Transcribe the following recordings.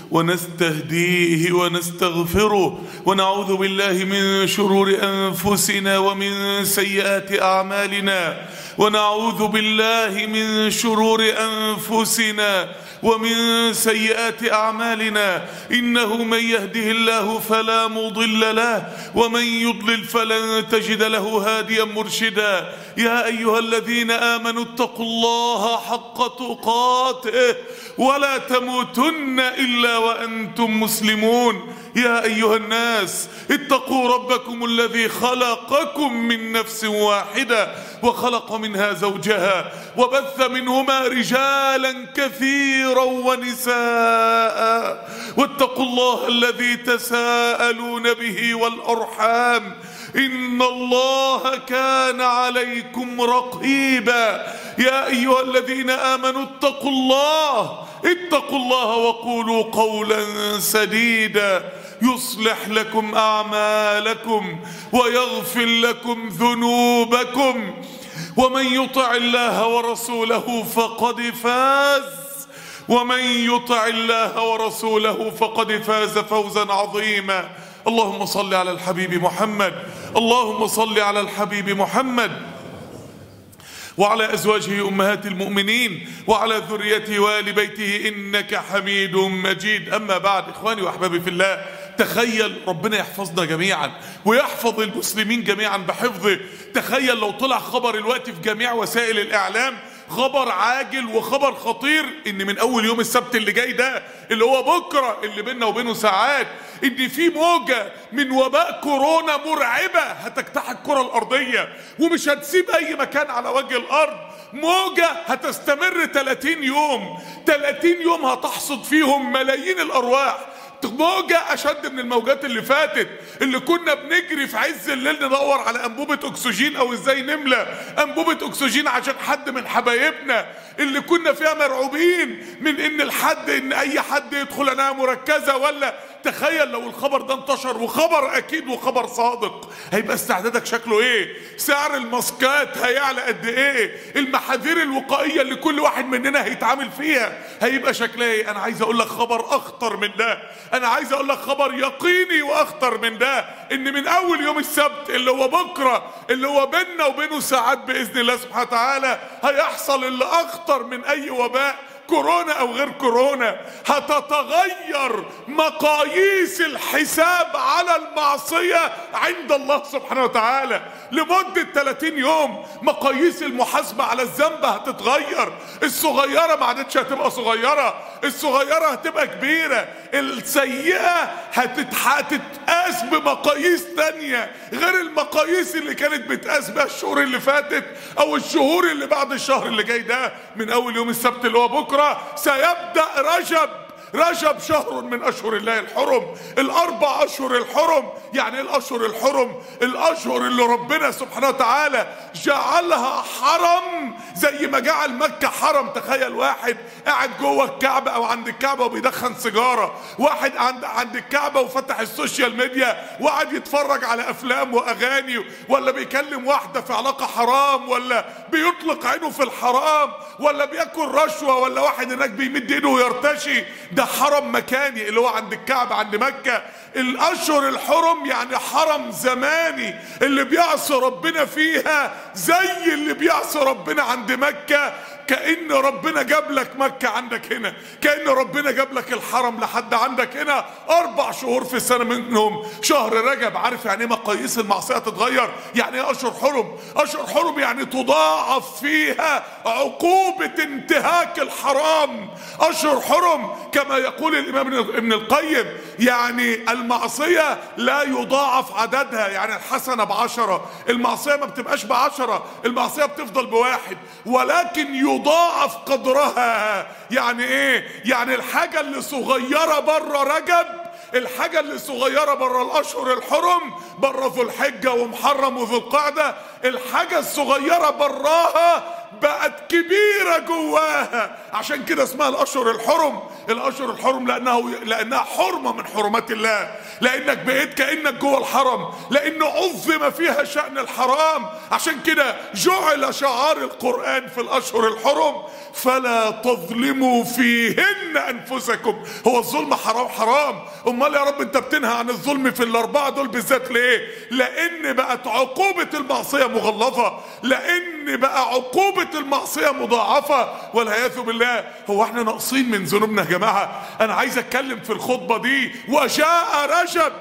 ونستهديه ونستغفره ونعوذ بالله من شرور انفسنا ومن سيئات اعمالنا ونعوذ بالله من شرور انفسنا ومن سيئات اعمالنا انه من يهده الله فلا مضل له ومن يضلل فلن تجد له هاديا مرشدا يا ايها الذين امنوا اتقوا الله حق تقاته ولا تموتن الا وانتم مسلمون يا ايها الناس اتقوا ربكم الذي خلقكم من نفس واحده وخلق منها زوجها وبث منهما رجالا كثيرا ونساء واتقوا الله الذي تساءلون به والارحام ان الله كان عليكم رقيبا يا ايها الذين امنوا اتقوا الله اتقوا الله وقولوا قولا سديدا يصلح لكم اعمالكم ويغفر لكم ذنوبكم ومن يطع الله ورسوله فقد فاز ومن يطع الله ورسوله فقد فاز فوزا عظيما اللهم صل على الحبيب محمد اللهم صل على الحبيب محمد وعلى ازواجه امهات المؤمنين وعلى ذريته وال بيته انك حميد مجيد اما بعد اخواني واحبابي في الله تخيل ربنا يحفظنا جميعا ويحفظ المسلمين جميعا بحفظه تخيل لو طلع خبر الوقت في جميع وسائل الاعلام خبر عاجل وخبر خطير ان من اول يوم السبت اللي جاي ده اللي هو بكره اللي بيننا وبينه ساعات ان في موجه من وباء كورونا مرعبه هتجتاح الكره الارضيه ومش هتسيب اي مكان على وجه الارض موجة هتستمر 30 يوم 30 يوم هتحصد فيهم ملايين الأرواح موجة أشد من الموجات اللي فاتت اللي كنا بنجري في عز الليل ندور على أنبوبة أكسجين أو إزاي نملى أنبوبة أكسجين عشان حد من حبايبنا اللي كنا فيها مرعوبين من إن الحد إن أي حد يدخل عناية مركزة ولا تخيل لو الخبر ده انتشر وخبر أكيد وخبر صادق هيبقى استعدادك شكله إيه سعر الماسكات هيعلى قد إيه المحاذير الوقائية اللي كل واحد مننا هيتعامل فيها هيبقى شكلها إيه أنا عايز أقول لك خبر أخطر من ده انا عايز اقول لك خبر يقيني واخطر من ده ان من اول يوم السبت اللي هو بكره اللي هو بيننا وبينه ساعات باذن الله سبحانه وتعالى هيحصل اللي اخطر من اي وباء كورونا او غير كورونا هتتغير مقاييس الحساب على المعصية عند الله سبحانه وتعالى لمدة 30 يوم مقاييس المحاسبة على الذنب هتتغير الصغيرة ما عادتش هتبقى صغيرة الصغيرة هتبقى كبيرة السيئة هتتقاس بمقاييس تانية غير المقاييس اللي كانت بتقاس بها الشهور اللي فاتت او الشهور اللي بعد الشهر اللي جاي ده من اول يوم السبت اللي هو بكرة سيبدأ رجب رجب شهر من اشهر الله الحرم الاربع اشهر الحرم يعني ايه الاشهر الحرم الاشهر اللي ربنا سبحانه وتعالى جعلها حرم زي ما جعل مكة حرم تخيل واحد قاعد جوه الكعبة او عند الكعبة وبيدخن سيجارة واحد عند عند الكعبة وفتح السوشيال ميديا وقعد يتفرج على افلام واغاني ولا بيكلم واحدة في علاقة حرام ولا بيطلق عينه في الحرام ولا بياكل رشوة ولا واحد هناك بيمد ايده ويرتشي ده حرم مكاني اللي هو عند الكعبة عند مكة الاشهر الحرم يعني حرم زماني اللي بيعصي ربنا فيها زي اللي بيعصي ربنا عند مكة كأن ربنا جاب لك مكة عندك هنا كأن ربنا جاب لك الحرم لحد عندك هنا أربع شهور في السنة منهم شهر رجب عارف يعني ايه مقاييس المعصية تتغير يعني ايه أشهر حرم أشهر حرم يعني تضاعف فيها عقوبة انتهاك الحرام أشهر حرم كما يقول الإمام ابن القيم يعني المعصية لا يضاعف عددها يعني الحسنة بعشرة المعصية ما بتبقاش بعشرة المعصية بتفضل بواحد ولكن يضاعف قدرها يعني ايه يعني الحاجة اللي صغيرة بره رجب الحاجة اللي صغيرة بره الأشهر الحرم بره ذو الحجة ومحرم وذو القعدة الحاجة الصغيرة براها بقت كبيرة جواها عشان كده اسمها الأشهر الحرم الأشهر الحرم لأنه لأنها حرمة من حرمات الله لأنك بقيت كأنك جوه الحرم لأنه عظم فيها شأن الحرام عشان كده جعل شعار القرآن في الأشهر الحرم فلا تظلموا فيهن أنفسكم هو الظلم حرام حرام أمال يا رب أنت بتنهى عن الظلم في الأربعة دول بالذات ليه لأن بقت عقوبة المعصية مغلظة لأن بقى عقوبة المعصية مضاعفة والعياذ بالله هو احنا ناقصين من ذنوبنا يا جماعة أنا عايز أتكلم في الخطبة دي وجاء رجب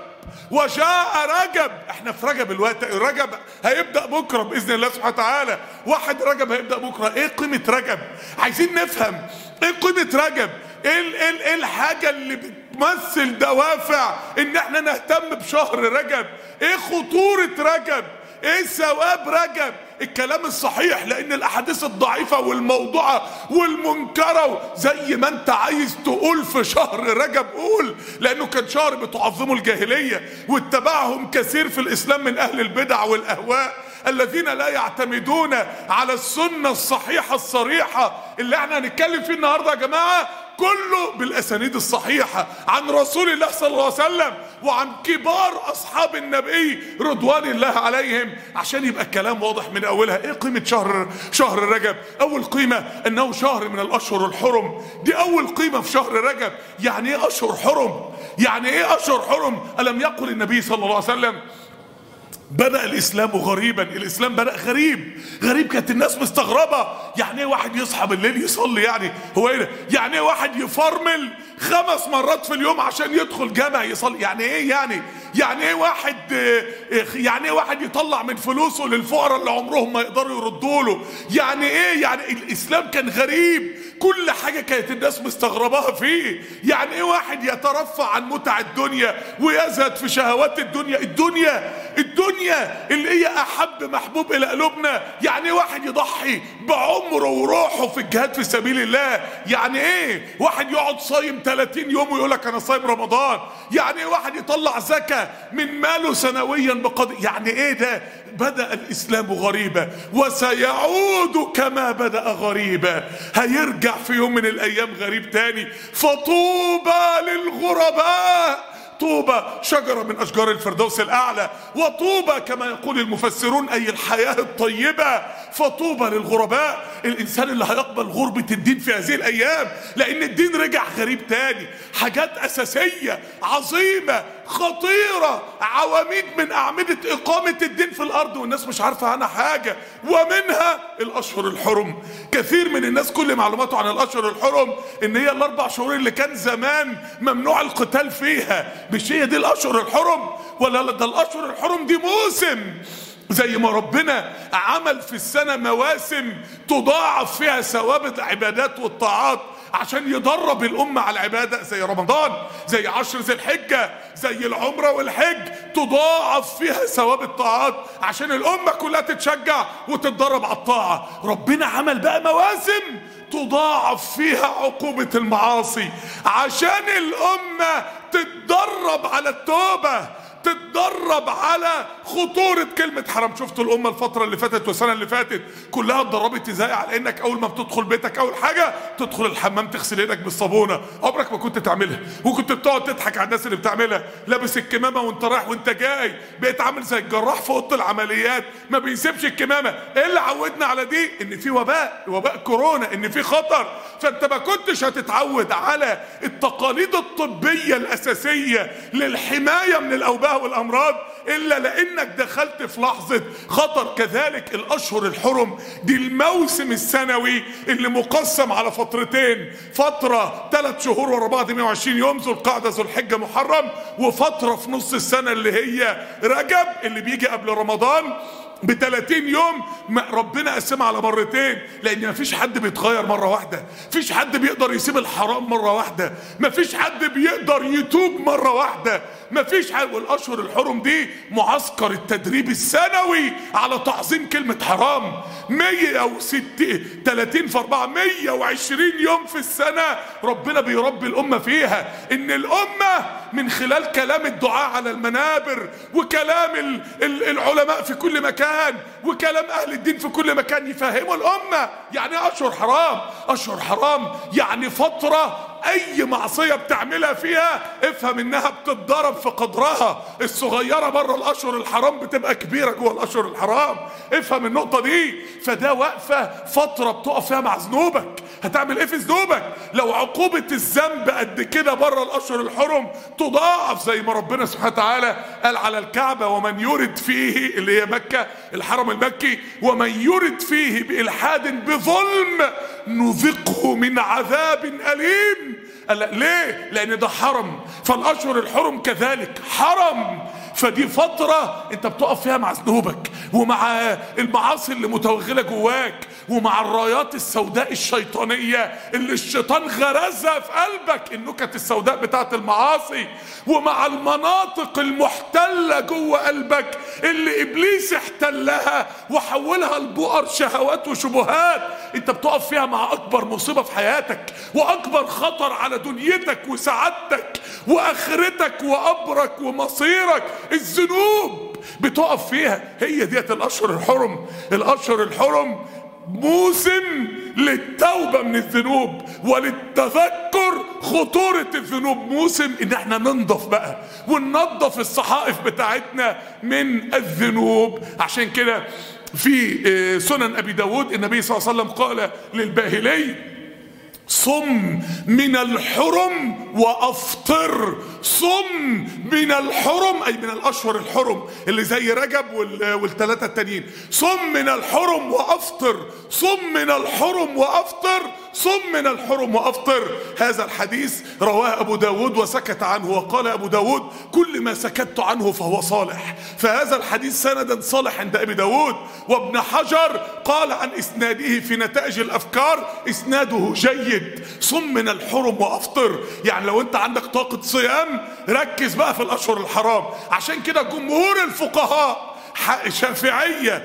وجاء رجب احنا في رجب الوقت رجب هيبدا بكره باذن الله سبحانه وتعالى واحد رجب هيبدا بكره ايه قيمه رجب عايزين نفهم ايه قيمه رجب ايه ال- ايه ال- ايه الحاجه اللي بتمثل دوافع ان احنا نهتم بشهر رجب ايه خطوره رجب ايه ثواب رجب الكلام الصحيح لان الاحاديث الضعيفه والموضوعه والمنكره زي ما انت عايز تقول في شهر رجب قول لانه كان شهر بتعظمه الجاهليه واتبعهم كثير في الاسلام من اهل البدع والاهواء الذين لا يعتمدون على السنه الصحيحه الصريحه اللي احنا هنتكلم فيه النهارده يا جماعه كله بالاسانيد الصحيحه عن رسول الله صلى الله عليه وسلم وعن كبار اصحاب النبي رضوان الله عليهم عشان يبقى الكلام واضح من اولها ايه قيمه شهر شهر رجب اول قيمه انه شهر من الاشهر الحرم دي اول قيمه في شهر رجب يعني ايه اشهر حرم يعني ايه اشهر حرم الم يقل النبي صلى الله عليه وسلم بدأ الإسلام غريبا الإسلام بدأ غريب غريب كانت الناس مستغربة يعني ايه واحد يصحى بالليل يصلي يعني هو ايه ده؟ يعني ايه واحد يفرمل خمس مرات في اليوم عشان يدخل جامع يصلي يعني ايه يعني يعني ايه واحد آه، آه، يعني ايه واحد يطلع من فلوسه للفقراء اللي عمرهم ما يقدروا يردوا له يعني ايه يعني الإسلام كان غريب كل حاجة كانت الناس مستغرباها فيه يعني ايه واحد يترفع عن متع الدنيا ويزهد في شهوات الدنيا الدنيا الدنيا اللي هي احب محبوب الى قلوبنا يعني ايه واحد يضحي بعمره وروحه في الجهاد في سبيل الله يعني ايه واحد يقعد صايم 30 يوم ويقول لك انا صايم رمضان يعني ايه واحد يطلع زكاة من ماله سنويا بقدر يعني ايه ده بدأ الإسلام غريبا وسيعود كما بدأ غريبا هيرجع في يوم من الأيام غريب تاني فطوبى للغرباء طوبى شجرة من أشجار الفردوس الأعلى وطوبى كما يقول المفسرون أي الحياة الطيبة فطوبى للغرباء الإنسان اللي هيقبل غربة الدين في هذه الأيام لأن الدين رجع غريب تاني حاجات أساسية عظيمة خطيرة عواميد من أعمدة إقامة الدين في الأرض والناس مش عارفة عنها حاجة ومنها الأشهر الحرم كثير من الناس كل معلوماته عن الأشهر الحرم إن هي الأربع شهور اللي كان زمان ممنوع القتال فيها مش هي دي الأشهر الحرم ولا لا ده الأشهر الحرم دي موسم زي ما ربنا عمل في السنة مواسم تضاعف فيها ثواب العبادات والطاعات عشان يدرب الأمة على العبادة زي رمضان زي عشر ذي الحجة زي العمرة والحج تضاعف فيها ثواب الطاعات عشان الأمة كلها تتشجع وتتدرب على الطاعة ربنا عمل بقى مواسم تضاعف فيها عقوبة المعاصي عشان الأمة تتدرب على التوبة تتدرب على خطورة كلمة حرام شفتوا الأمة الفترة اللي فاتت والسنة اللي فاتت كلها اتدربت ازاي على انك أول ما بتدخل بيتك أول حاجة تدخل الحمام تغسل ايدك بالصابونة عمرك ما كنت تعملها وكنت بتقعد تضحك على الناس اللي بتعملها لابس الكمامة وانت رايح وانت جاي بقيت عامل زي الجراح في أوضة العمليات ما بيسيبش الكمامة ايه اللي عودنا على دي ان في وباء وباء كورونا ان في خطر فانت ما كنتش هتتعود على التقاليد الطبية الأساسية للحماية من الأوباء والأمراض إلا لأنك دخلت في لحظة خطر كذلك الأشهر الحرم دي الموسم السنوي اللي مقسم على فترتين فترة ثلاث شهور ورا بعض 120 يوم ذو القعدة ذو الحجة محرم وفترة في نص السنة اللي هي رجب اللي بيجي قبل رمضان ب 30 يوم ما ربنا قسمها على مرتين لان مفيش حد بيتغير مره واحده مفيش حد بيقدر يسيب الحرام مره واحده مفيش حد بيقدر يتوب مره واحده مفيش حد والاشهر الحرم دي معسكر التدريب السنوي على تعظيم كلمه حرام 160 30 في 4 120 يوم في السنه ربنا بيربي الامه فيها ان الامه من خلال كلام الدعاء على المنابر وكلام ال- ال- العلماء في كل مكان وكلام اهل الدين في كل مكان يفهموا الامه يعني ايه اشهر حرام اشهر حرام يعني فتره اي معصيه بتعملها فيها افهم انها بتتضرب في قدرها الصغيره بره الاشهر الحرام بتبقى كبيره جوه الاشهر الحرام افهم النقطه دي فده واقفه فتره بتقف فيها مع ذنوبك هتعمل ايه في ذنوبك لو عقوبه الذنب قد كده بره الاشهر الحرم تضاعف زي ما ربنا سبحانه وتعالى قال على الكعبه ومن يرد فيه اللي هي مكه الحرم المكي ومن يرد فيه بالحاد بظلم نذقه من عذاب اليم قال لا، ليه لان ده حرم فالاشهر الحرم كذلك حرم فدي فترة انت بتقف فيها مع ذنوبك ومع المعاصي اللي متوغلة جواك ومع الرايات السوداء الشيطانية اللي الشيطان غرزها في قلبك النكت السوداء بتاعت المعاصي ومع المناطق المحتلة جوه قلبك اللي ابليس احتلها وحولها لبؤر شهوات وشبهات انت بتقف فيها مع اكبر مصيبة في حياتك واكبر خطر على دنيتك وسعادتك واخرتك وامرك ومصيرك الذنوب بتقف فيها هي ديت الاشهر الحرم الاشهر الحرم موسم للتوبة من الذنوب وللتذكر خطورة الذنوب موسم ان احنا ننضف بقى وننضف الصحائف بتاعتنا من الذنوب عشان كده في آه، سنن ابي داود النبي صلى الله عليه وسلم قال للباهلي صم من الحرم وافطر صم من الحرم اي من الاشهر الحرم اللي زي رجب وال- والثلاثه التانيين صم من الحرم وافطر صم من الحرم وافطر صم من الحرم وافطر هذا الحديث رواه ابو داود وسكت عنه وقال ابو داود كل ما سكت عنه فهو صالح فهذا الحديث سندا صالح عند ابي داود وابن حجر قال عن اسناده في نتائج الافكار اسناده جيد صم من الحرم وافطر يعني لو انت عندك طاقة صيام ركز بقى في الاشهر الحرام عشان كده جمهور الفقهاء ح- شافعية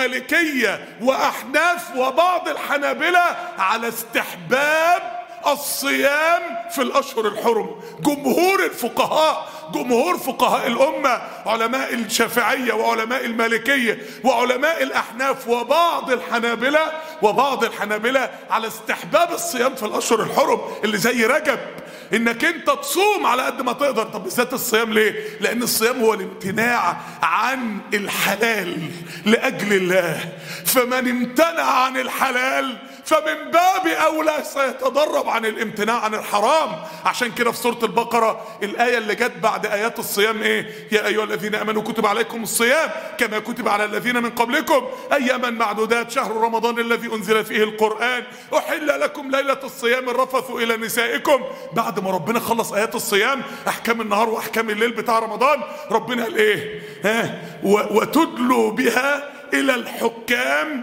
ومالكية وأحناف وبعض الحنابلة على استحباب الصيام في الأشهر الحرم جمهور الفقهاء جمهور فقهاء الأمة علماء الشافعية وعلماء المالكية وعلماء الأحناف وبعض الحنابلة وبعض الحنابلة على استحباب الصيام في الأشهر الحرم اللي زي رجب انك انت تصوم على قد ما تقدر طب بالذات الصيام ليه لان الصيام هو الامتناع عن الحلال لاجل الله فمن امتنع عن الحلال فمن باب اولى سيتدرب عن الامتناع عن الحرام عشان كده في سوره البقره الايه اللي جت بعد ايات الصيام ايه يا ايها الذين امنوا كتب عليكم الصيام كما كتب على الذين من قبلكم اياما معدودات شهر رمضان الذي انزل فيه القران احل لكم ليله الصيام الرفث الى نسائكم بعد ما ربنا خلص ايات الصيام احكام النهار واحكام الليل بتاع رمضان ربنا قال ايه ها و- وتدلوا بها الى الحكام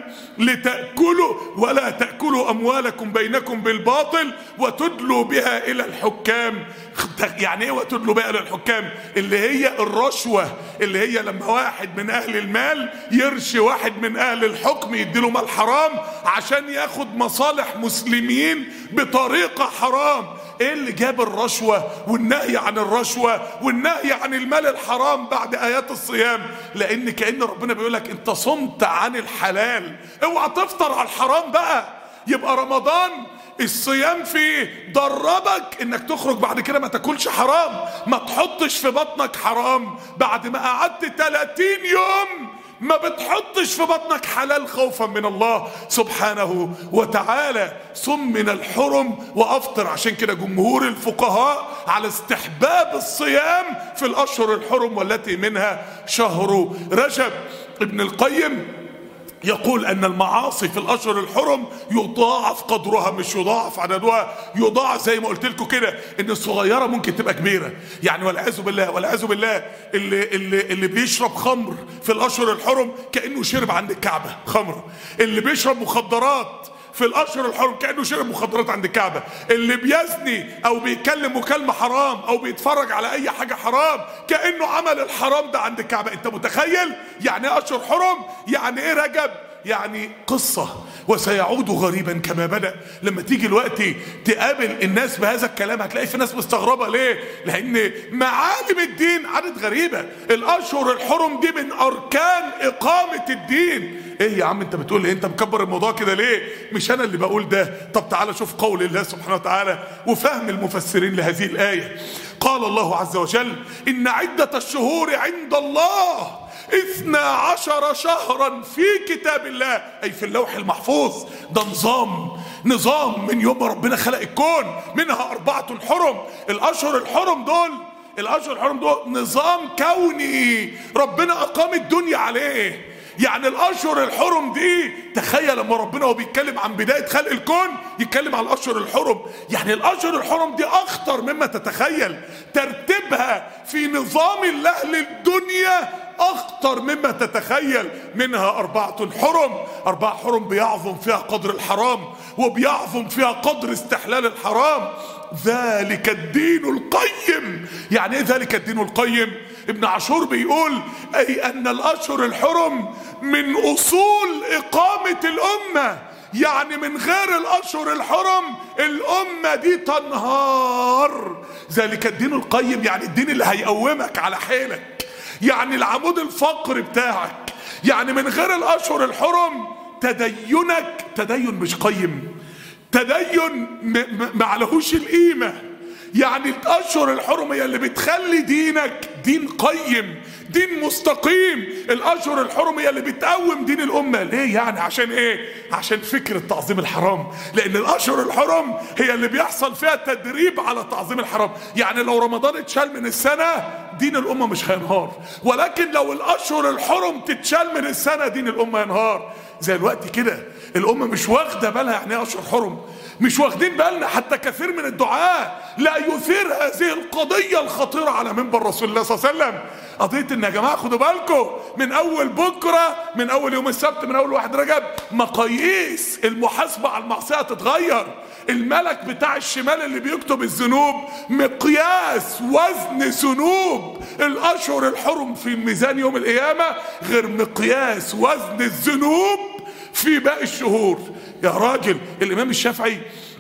لتاكلوا ولا تاكلوا اموالكم بينكم بالباطل وتدلوا بها الى الحكام يعني ايه وتدلوا بها الى الحكام اللي هي الرشوه اللي هي لما واحد من اهل المال يرشي واحد من اهل الحكم يديله مال حرام عشان ياخد مصالح مسلمين بطريقه حرام ايه اللي جاب الرشوة والنهي عن الرشوة والنهي عن المال الحرام بعد ايات الصيام لان كأن ربنا بيقولك انت صمت عن الحلال اوعى تفطر على الحرام بقى يبقى رمضان الصيام فيه دربك انك تخرج بعد كده ما تاكلش حرام ما تحطش في بطنك حرام بعد ما قعدت 30 يوم ما بتحطش في بطنك حلال خوفا من الله سبحانه وتعالى صم من الحرم وافطر عشان كده جمهور الفقهاء على استحباب الصيام في الاشهر الحرم والتي منها شهر رجب ابن القيم يقول ان المعاصي في الاشهر الحرم يضاعف قدرها مش يضاعف عددها يضاعف زي ما قلت لكم كده ان الصغيره ممكن تبقى كبيره يعني والعياذ بالله والعياذ بالله اللي اللي اللي بيشرب خمر في الاشهر الحرم كانه شرب عند الكعبه خمر اللي بيشرب مخدرات في الاشهر الحرم كانه شرب مخدرات عند الكعبه اللي بيزني او بيتكلم مكالمه حرام او بيتفرج على اي حاجه حرام كانه عمل الحرام ده عند الكعبه انت متخيل يعني ايه اشهر حرم يعني ايه رجب يعني قصة وسيعود غريبا كما بدأ لما تيجي الوقت تقابل الناس بهذا الكلام هتلاقي في ناس مستغربة ليه لأن معالم الدين عادت غريبة الأشهر الحرم دي من أركان إقامة الدين ايه يا عم انت بتقول ايه انت مكبر الموضوع كده ليه مش انا اللي بقول ده طب تعالى شوف قول الله سبحانه وتعالى وفهم المفسرين لهذه الآية قال الله عز وجل إن عدة الشهور عند الله اثنا عشر شهرا في كتاب الله أي في اللوح المحفوظ ده نظام نظام من يوم ربنا خلق الكون منها أربعة حرم الأشهر الحرم دول الأشهر الحرم دول نظام كوني ربنا أقام الدنيا عليه يعني الاشهر الحرم دي تخيل لما ربنا هو بيتكلم عن بدايه خلق الكون يتكلم عن الاشهر الحرم يعني الاشهر الحرم دي اخطر مما تتخيل ترتيبها في نظام الله للدنيا اخطر مما تتخيل منها اربعه حرم اربعه حرم بيعظم فيها قدر الحرام وبيعظم فيها قدر استحلال الحرام ذلك الدين القيم يعني ايه ذلك الدين القيم ابن عاشور بيقول اي ان الاشهر الحرم من اصول اقامة الامة يعني من غير الاشهر الحرم الامة دي تنهار ذلك الدين القيم يعني الدين اللي هيقومك على حيلك يعني العمود الفقري بتاعك يعني من غير الاشهر الحرم تدينك تدين مش قيم تدين معلهوش القيمة يعني الاشهر الحرم هي اللي بتخلي دينك دين قيم دين مستقيم الاشهر الحرم هي اللي بتقوم دين الامه ليه يعني عشان ايه عشان فكره تعظيم الحرام لان الاشهر الحرم هي اللي بيحصل فيها تدريب على تعظيم الحرام يعني لو رمضان اتشال من السنه دين الامه مش هينهار ولكن لو الاشهر الحرم تتشال من السنه دين الامه ينهار زي الوقت كده الامه مش واخده بالها يعني ايه اشهر حرم مش واخدين بالنا حتى كثير من الدعاء لا يثير هذه القضية الخطيرة على منبر رسول الله صلى الله عليه وسلم قضية ان يا جماعة خدوا بالكم من اول بكرة من اول يوم السبت من اول واحد رجب مقاييس المحاسبة على المعصية تتغير الملك بتاع الشمال اللي بيكتب الذنوب مقياس وزن ذنوب الاشهر الحرم في الميزان يوم القيامة غير مقياس وزن الذنوب في باقي الشهور يا راجل الامام الشافعي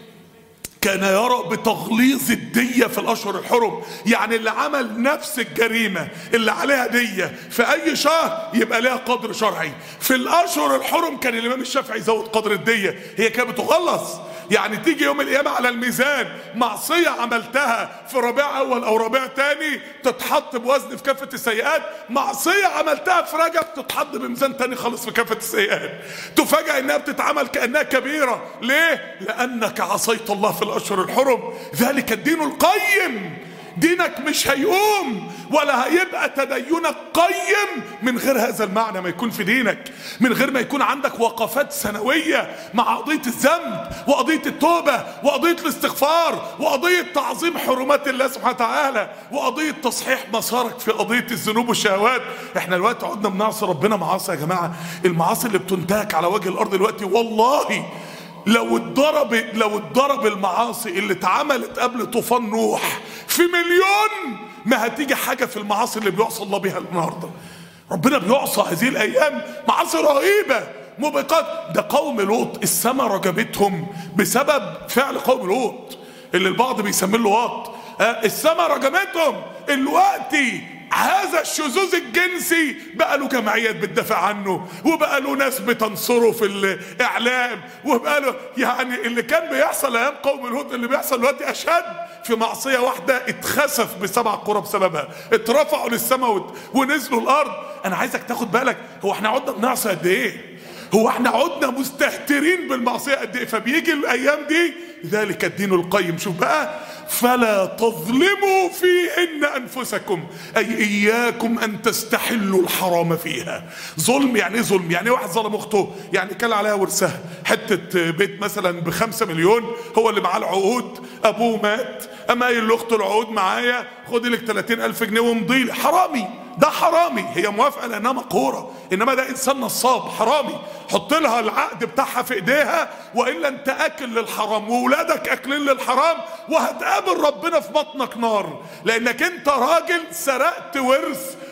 كان يرى بتغليظ الدية في الأشهر الحرم يعني اللي عمل نفس الجريمة اللي عليها دية في أي شهر يبقى لها قدر شرعي في الأشهر الحرم كان الإمام الشافعي يزود قدر الدية هي كانت بتغلظ يعني تيجي يوم القيامة على الميزان معصية عملتها في ربيع أول أو ربيع تاني تتحط بوزن في كافة السيئات معصية عملتها في رجب تتحط بميزان تاني خالص في كافة السيئات تفاجأ إنها بتتعمل كأنها كبيرة ليه؟ لأنك عصيت الله في الأشهر الحرم ذلك الدين القيم دينك مش هيقوم ولا هيبقى تدينك قيم من غير هذا المعنى ما يكون في دينك من غير ما يكون عندك وقفات سنوية مع قضية الذنب وقضية التوبة وقضية الاستغفار وقضية تعظيم حرمات الله سبحانه وتعالى وقضية تصحيح مسارك في قضية الذنوب والشهوات احنا دلوقتي عدنا بنعصي ربنا معاصي يا جماعة المعاصي اللي بتنتهك على وجه الارض دلوقتي والله لو اتضرب لو اتضرب المعاصي اللي اتعملت قبل طوفان نوح في مليون ما هتيجي حاجة في المعاصي اللي بيعصى الله بيها النهاردة ربنا بيعصى هذه الأيام معاصي رهيبة موبقات ده قوم لوط السماء رجبتهم بسبب فعل قوم لوط اللي البعض بيسميه اللواط آه السماء رجمتهم الوقتي هذا الشذوذ الجنسي بقى له جمعيات بتدافع عنه وبقى له ناس بتنصره في الاعلام وبقى له يعني اللي كان بيحصل ايام قوم الهود اللي بيحصل دلوقتي اشد في معصيه واحده اتخسف بسبع قرى بسببها اترفعوا للسماء ونزلوا الارض انا عايزك تاخد بالك هو احنا عدنا بنعصي قد ايه هو احنا عدنا مستهترين بالمعصيه قد ايه فبيجي الايام دي ذلك الدين القيم شوف بقى فلا تظلموا فيهن انفسكم اي اياكم ان تستحلوا الحرام فيها ظلم يعني ايه ظلم يعني واحد ظلم اخته يعني كان عليها ورثها حته بيت مثلا بخمسة مليون هو اللي معاه العقود ابوه مات اما قايل لاخته العقود معايا خدي لك 30 الف جنيه وامضي لي حرامي ده حرامي هي موافقه لانها مقهوره انما ده انسان نصاب حرامي حط لها العقد بتاعها في ايديها والا انت اكل للحرام واولادك اكلين للحرام وهتقابل ربنا في بطنك نار لانك انت راجل سرقت ورث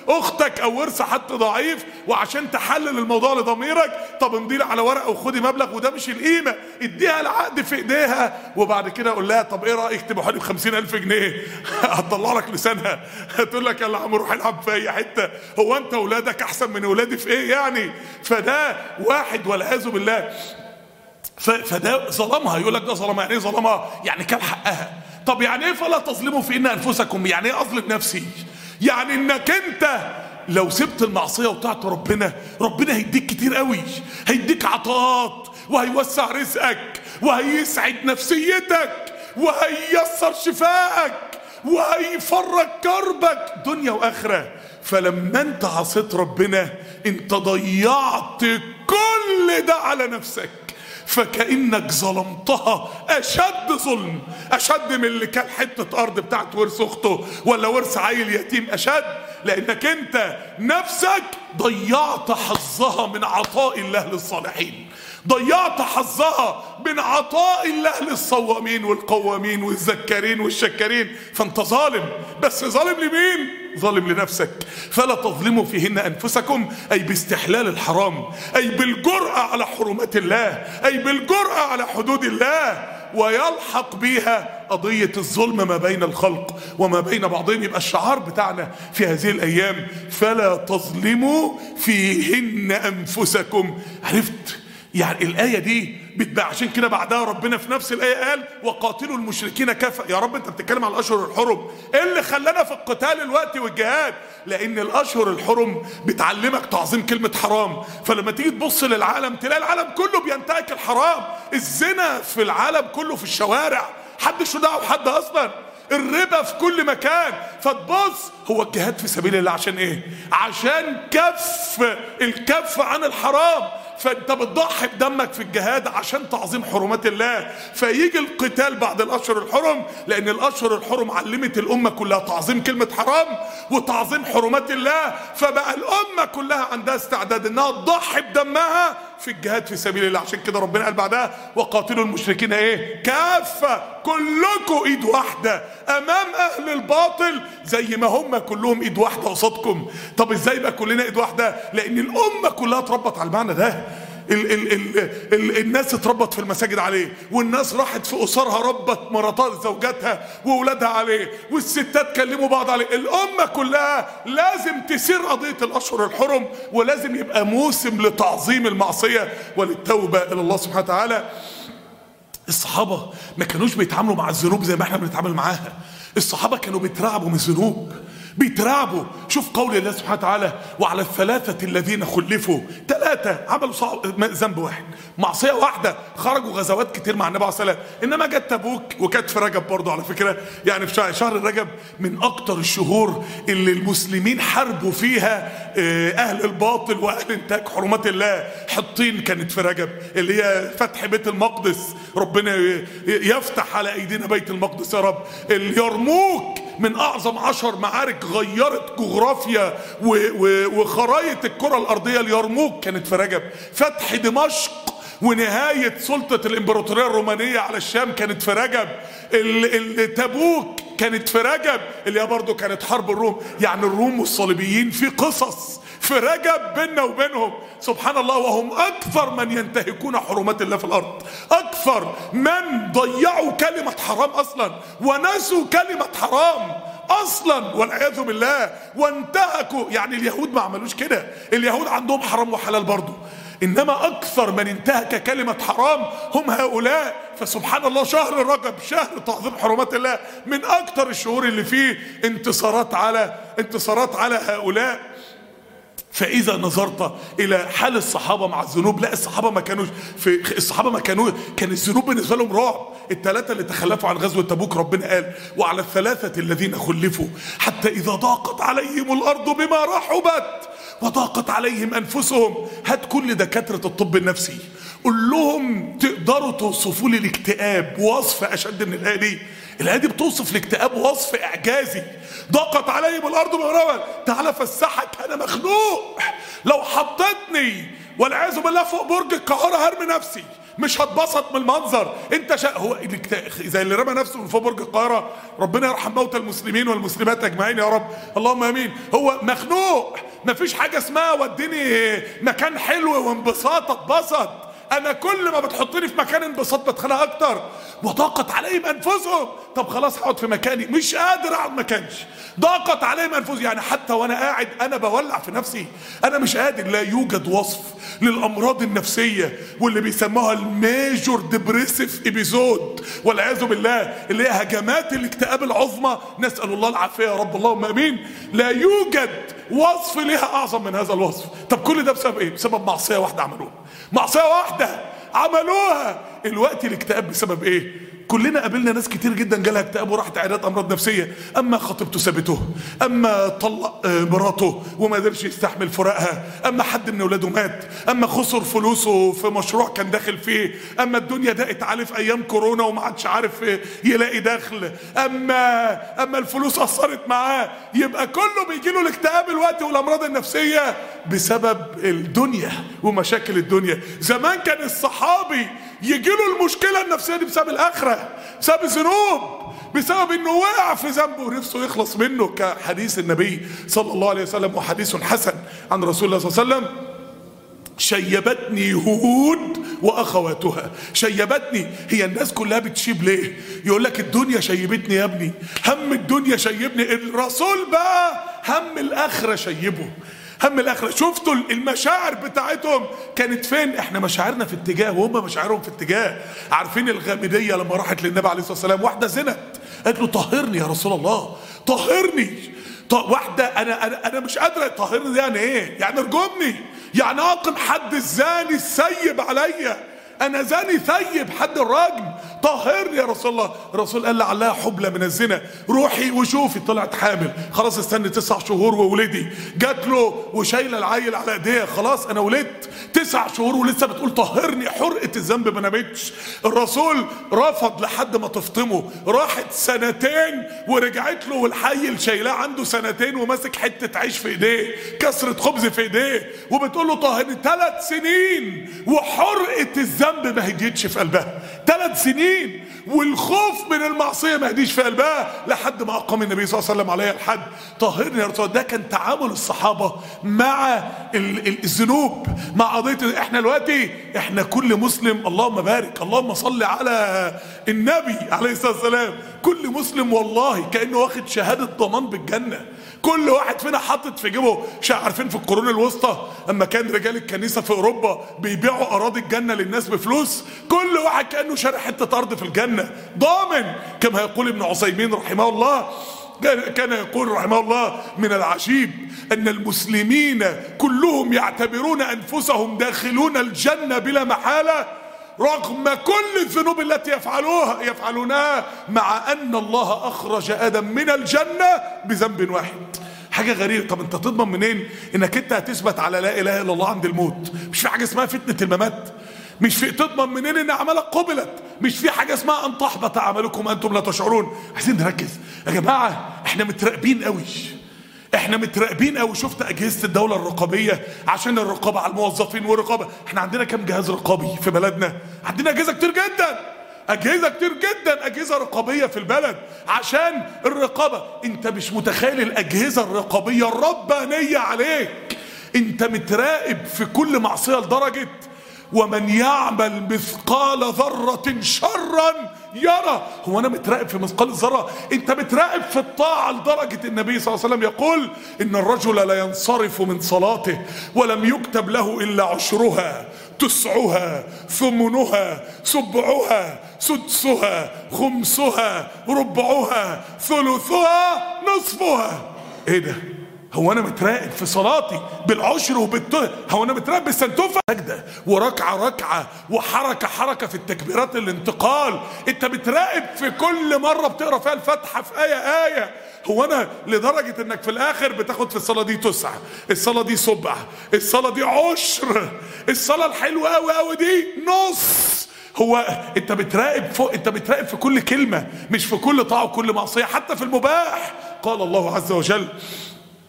اختك او ورث حد ضعيف وعشان تحلل الموضوع لضميرك طب امضي لي على ورقه وخدي مبلغ وده مش القيمه اديها العقد في ايديها وبعد كده قول لها طب ايه رايك تبقى لي ب 50000 جنيه هتطلع لك لسانها هتقول لك يلا عم روح العب في اي حته هو انت اولادك احسن من اولادي في ايه يعني فده واحد والعياذ بالله ف- فده ظلمها يقول لك ده ظلمها يعني ايه ظلمها يعني كان حقها طب يعني ايه فلا تظلموا في ان انفسكم يعني ايه اظلم نفسي يعني انك انت لو سبت المعصيه وطاعت ربنا ربنا هيديك كتير قوي هيديك عطاءات وهيوسع رزقك وهيسعد نفسيتك وهييسر شفائك وهيفرج كربك دنيا واخره فلما انت عصيت ربنا انت ضيعت كل ده على نفسك فكأنك ظلمتها أشد ظلم أشد من اللي كان حتة أرض بتاعت ورث أخته ولا ورث عيل يتيم أشد لأنك أنت نفسك ضيعت حظها من عطاء الله للصالحين ضيعت حظها من عطاء الله للصوامين والقوامين والذكارين والشكارين فانت ظالم بس ظالم لمين ظالم لنفسك فلا تظلموا فيهن انفسكم اي باستحلال الحرام اي بالجرأة على حرمات الله اي بالجرأة على حدود الله ويلحق بيها قضية الظلم ما بين الخلق وما بين بعضهم يبقى الشعار بتاعنا في هذه الأيام فلا تظلموا فيهن أنفسكم عرفت يعني الآية دي بتبقى عشان كده بعدها ربنا في نفس الآية قال وقاتلوا المشركين كافة يا رب أنت بتتكلم على الأشهر الحرم إيه اللي خلانا في القتال الوقت والجهاد لأن الأشهر الحرم بتعلمك تعظيم كلمة حرام فلما تيجي تبص للعالم تلاقي العالم كله بينتهك الحرام الزنا في العالم كله في الشوارع حدش له دعوه بحد أصلا الربا في كل مكان فتبص هو الجهاد في سبيل الله عشان ايه عشان كف الكف عن الحرام فانت بتضحي بدمك في الجهاد عشان تعظيم حرمات الله فيجي القتال بعد الاشهر الحرم لان الاشهر الحرم علمت الامه كلها تعظيم كلمه حرام وتعظيم حرمات الله فبقى الامه كلها عندها استعداد انها تضحي بدمها في الجهاد في سبيل الله عشان كده ربنا قال بعدها وقاتلوا المشركين ايه كافه كلكم ايد واحده امام اهل الباطل زي ما هم كلهم ايد واحده قصادكم طب ازاي بقى كلنا ايد واحده لان الامه كلها اتربط على المعنى ده ال ال ال ال الناس اتربت في المساجد عليه والناس راحت في اسرها ربت مراتات زوجاتها واولادها عليه والستات كلموا بعض عليه الامه كلها لازم تسير قضيه الاشهر الحرم ولازم يبقى موسم لتعظيم المعصيه وللتوبه الى الله سبحانه وتعالى الصحابه ما كانوش بيتعاملوا مع الذنوب زي ما احنا بنتعامل معاها الصحابه كانوا بيترعبوا من الذنوب بيترعبوا شوف قول الله سبحانه وتعالى وعلى الثلاثة الذين خلفوا ثلاثة عملوا صعب ذنب واحد معصية واحدة خرجوا غزوات كتير مع النبي عليه الصلاة والسلام إنما جت تبوك وكانت في رجب برضه على فكرة يعني في شهر, شهر رجب من أكتر الشهور اللي المسلمين حاربوا فيها آه، أهل الباطل وأهل إنتاج حرمات الله حطين كانت في رجب اللي هي فتح بيت المقدس ربنا ي- يفتح على أيدينا بيت المقدس يا رب اليرموك من اعظم عشر معارك غيرت جغرافيا و- و- وخرايط الكره الارضيه اليرموك كانت في رجب فتح دمشق ونهاية سلطة الإمبراطورية الرومانية على الشام كانت في رجب ال- ال- تبوك كانت في رجب اللي هي برضه كانت حرب الروم يعني الروم والصليبيين في قصص في رجب بيننا وبينهم سبحان الله وهم أكثر من ينتهكون حرمات الله في الأرض أكثر من ضيعوا كلمة حرام أصلا ونسوا كلمة حرام اصلا والعياذ بالله وانتهكوا يعني اليهود ما عملوش كده اليهود عندهم حرام وحلال برضه انما اكثر من انتهك كلمه حرام هم هؤلاء فسبحان الله شهر رجب شهر تعظيم حرمات الله من اكثر الشهور اللي فيه انتصارات على انتصارات على هؤلاء فاذا نظرت الى حال الصحابه مع الذنوب لا الصحابه ما كانوش في الصحابه ما كانوا كان الذنوب بالنسبه لهم رعب الثلاثه اللي تخلفوا عن غزوه تبوك ربنا قال وعلى الثلاثه الذين خلفوا حتى اذا ضاقت عليهم الارض بما رحبت وضاقت عليهم انفسهم هات كل دكاتره الطب النفسي قول لهم تقدروا توصفوا لي الاكتئاب وصف اشد من الايه دي الايه دي بتوصف الاكتئاب وصف اعجازي ضاقت عليهم الارض مغربا تعالى فسحك انا مخنوق لو حطيتني والعياذ بالله فوق برج القاهره هرمي نفسي مش هتبسط من المنظر انت شا... هو الاكت- زي اللي رمى نفسه من فوق برج القاهره ربنا يرحم موتى المسلمين والمسلمات اجمعين يا رب اللهم امين هو مخنوق مفيش حاجه اسمها وديني مكان حلو وانبساط اتبسط انا كل ما بتحطني في مكان انبساط بتخانق اكتر وضاقت عليهم انفسهم طب خلاص هقعد في مكاني مش قادر اقعد مكانش ضاقت عليهم انفسهم يعني حتى وانا قاعد انا بولع في نفسي انا مش قادر لا يوجد وصف للامراض النفسيه واللي بيسموها الميجور ديبريسيف ابيزود والعياذ بالله اللي هي هجمات الاكتئاب العظمى نسال الله العافيه يا رب اللهم امين لا يوجد وصف لها اعظم من هذا الوصف طب كل ده بسبب ايه بسبب معصيه واحده عملوها معصيه واحده عملوها الوقت الاكتئاب بسبب ايه كلنا قابلنا ناس كتير جدا جالها اكتئاب وراحت عيادات امراض نفسيه اما خطيبته سابته اما طلق آه، مراته وما قدرش يستحمل فراقها اما حد من اولاده مات اما خسر فلوسه في مشروع كان داخل فيه اما الدنيا ضاقت عليه في ايام كورونا وما عادش عارف آه، يلاقي دخل اما اما الفلوس اثرت معاه يبقى كله بيجي له الاكتئاب الوقت والامراض النفسيه بسبب الدنيا ومشاكل الدنيا زمان كان الصحابي يجي له المشكله النفسيه دي بسبب الاخره بسبب الذنوب بسبب انه وقع في ذنب ونفسه يخلص منه كحديث النبي صلى الله عليه وسلم وحديث حسن عن رسول الله صلى الله عليه وسلم شيبتني هود واخواتها شيبتني هي الناس كلها بتشيب ليه يقول لك الدنيا شيبتني يا ابني هم الدنيا شيبني الرسول بقى هم الاخره شيبه هم الاخره شفتوا المشاعر بتاعتهم كانت فين احنا مشاعرنا في اتجاه وهم مشاعرهم في اتجاه عارفين الغامديه لما راحت للنبي عليه الصلاه والسلام واحده زنت قالت له طهرني يا رسول الله طهرني ط- واحدة أنا أنا أنا مش قادرة طهرني دي يعني إيه؟ يعني ارجمني يعني أقم حد الزاني السيب عليا أنا زاني ثيب حد الرجم طهرني يا رسول الله الرسول قال لعلها حبلى من الزنا روحي وشوفي طلعت حامل خلاص استني تسع شهور وولدي جات له وشايله العيل على ايديها خلاص انا ولدت تسع شهور ولسه بتقول طهرني حرقه الذنب ما نامتش الرسول رفض لحد ما تفطمه راحت سنتين ورجعت له والحي شايلاه عنده سنتين وماسك حته عيش في ايديه كسره خبز في ايديه وبتقول له طهرني ثلاث سنين وحرقه الذنب ما هديتش في قلبها ثلاث سنين والخوف من المعصيه ما هديش في قلبها لحد ما اقام النبي صلى الله عليه وسلم عليها الحد طهرني يا رسول الله. ده كان تعامل الصحابه مع ال- ال- الذنوب مع قضيه احنا دلوقتي احنا كل مسلم اللهم بارك اللهم صل على النبي عليه الصلاه والسلام كل مسلم والله كانه واخد شهاده ضمان بالجنه كل واحد فينا حاطط في جيبه شا عارفين في القرون الوسطى اما كان رجال الكنيسه في اوروبا بيبيعوا اراضي الجنه للناس بفلوس كل واحد كانه شاري حته ارض في الجنه ضامن كما يقول ابن عثيمين رحمه الله كان كان يقول رحمه الله من العجيب ان المسلمين كلهم يعتبرون انفسهم داخلون الجنه بلا محاله رغم كل الذنوب التي يفعلوها يفعلونها مع ان الله اخرج ادم من الجنه بذنب واحد حاجه غريبه طب انت تضمن منين انك انت هتثبت على لا اله الا الله عند الموت مش في حاجه اسمها فتنه الممات مش في تضمن منين ان اعمالك قبلت مش في حاجه اسمها ان تحبط اعمالكم انتم لا تشعرون عايزين نركز يا جماعه احنا متراقبين قوي احنا متراقبين قوي شفت اجهزه الدوله الرقابيه عشان الرقابه على الموظفين والرقابه احنا عندنا كام جهاز رقابي في بلدنا عندنا اجهزه كتير جدا اجهزه كتير جدا اجهزه رقابيه في البلد عشان الرقابه انت مش متخيل الاجهزه الرقابيه الربانيه عليك انت متراقب في كل معصيه لدرجه ومن يعمل مثقال ذرة شرا يرى هو انا متراقب في مثقال الذرة انت متراقب في الطاعة لدرجة النبي صلى الله عليه وسلم يقول ان الرجل لا ينصرف من صلاته ولم يكتب له الا عشرها تسعها ثمنها سبعها سدسها خمسها ربعها ثلثها نصفها ايه ده هو انا متراقب في صلاتي بالعشر وبالت هو انا متراقب بالسنتوفه سجده وركعه ركعه وحركه حركه في التكبيرات الانتقال انت متراقب في كل مره بتقرا فيها الفاتحه في ايه ايه هو انا لدرجه انك في الاخر بتاخد في الصلاه دي تسعه الصلاه دي سبع الصلاه دي عشر الصلاه الحلوه قوي قوي دي نص هو انت بتراقب فوق انت بتراقب في كل كلمه مش في كل طاعه وكل معصيه حتى في المباح قال الله عز وجل